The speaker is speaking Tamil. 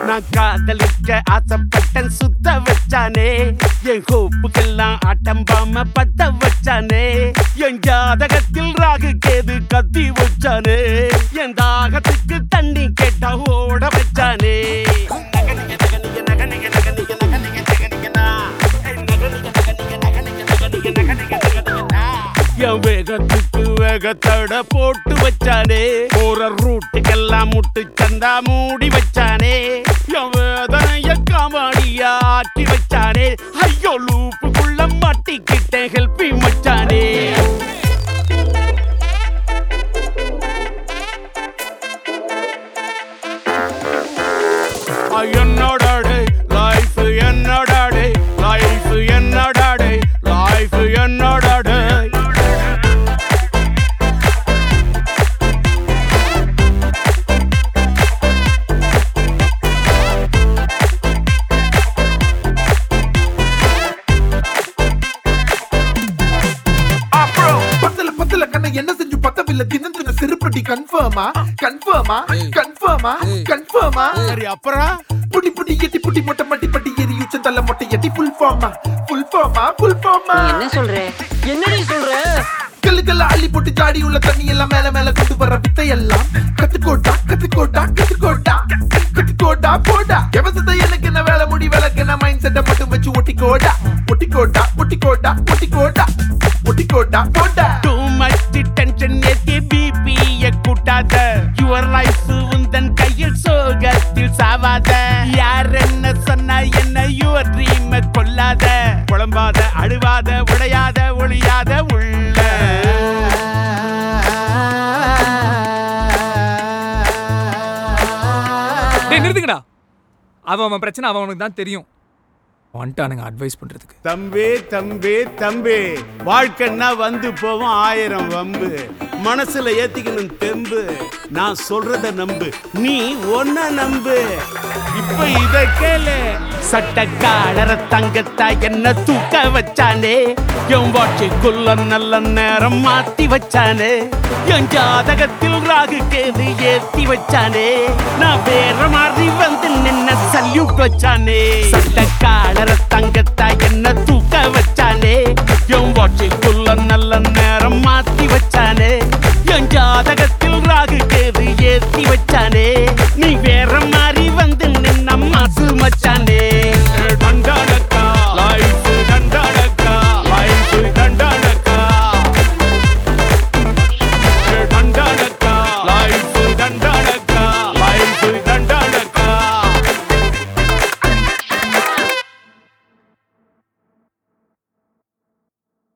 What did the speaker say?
நான் காதலிக்க ஆசைப்பட்டேன் சுத்த வச்சானே என் கோப்புக்கெல்லாம் ஆட்டம் பாம பத்த வச்சானே என் ஜாதகத்தில் ராகு கேது கத்தி வச்சானே என் தாகத்துக்கு தண்ணி கேட்டா ஓட வச்சானே என் வேகத்துக்கு வேகத்தட போட்டு வச்சானே போற ரூட்டுக்கெல்லாம் முட்டு சந்தா மூடி வச்சானே என் வேதனைய காமாடியா ஆக்கி வச்சானே ஐயோ லூப்புக்குள்ள மாட்டிக்கிட்டேன் ஹெல்ப்பி மச்சானே என்னோடாடே லைஃப் என்னோடாடே லைஃப் என்னோடாடே லைஃப் என்னோடாடே பத்தல பத்தல கண்ண என்ன செஞ்சு பத்தவில்லை தினம் தின சிறுபடி கன்ஃபார்மா கன்ஃபார்மா கன்ஃபார்மா கன்ஃபார்மா சரி அப்புறம் புடி புடி எட்டி புடி மொட்டை மட்டி பட்டி எரி உச்ச தள்ள மொட்டை எட்டி ஃபுல் ஃபார்மா ஃபுல் ஃபார்மா ஃபுல் ஃபார்மா நீ என்ன சொல்ற என்னடி சொல்ற கல்லு கல்ல அள்ளி போட்டு ஜாடி உள்ள தண்ணி எல்லாம் மேல மேல கொண்டு வர வித்தை எல்லாம் கத்துக்கோட்டா கத்துக்கோட்டா கத்துக்கோட்டா கத்துக்கோட்டா போடா எவசத்தை எனக்கு என்ன வேலை முடி விளக்கு என்ன மைண்ட் செட்டை மட்டும் வச்சு ஒட்டிக்கோடா ஒட்டிக்கோட்டா ஒட்டிக்கோட்டா ஒட்டிக்கோட்டா ஒட்டிக்கோட்டா போடா டூ மச் டென்ஷன் ஏத்தி பிபிய கூட்டாத யுவர் லைஃப் உந்தன் கையில் சோகத்தில் சாவாத யார் என்ன சொன்னா என்ன யுவர் ட்ரீம் கொல்லாத குழம்பாத அழுவாத உடையாத ஒளியாத உள்ள டேய் நிறுத்துங்கடா அவன் அவன் பிரச்சனை அவன் அவனுக்கு தான் தெரியும் வந்துட்டானுங்க அட்வைஸ் பண்றதுக்கு தம்பி தம்பி தம்பி வாழ்க்கைன்னா வந்து போவோம் ஆயிரம் வம்பு மனசுல ஏத்திக்கணும் தெம்பு நான் சொல்றத நம்பு நீ ஒன்ன நம்பு இப்ப இத கேளு சட்டக்காரர தங்கத்தா என்ன தூக்க வச்சானே என் வாட்சிக்குள்ள நல்ல நேரம் மாத்தி வச்சானே என் ஜாதகத்தில் ராகு கேது ஏத்தி வச்சானே நான் வேற மாதிரி வந்து நின்ன சல்யூட் வச்சானே சட்டக்காரர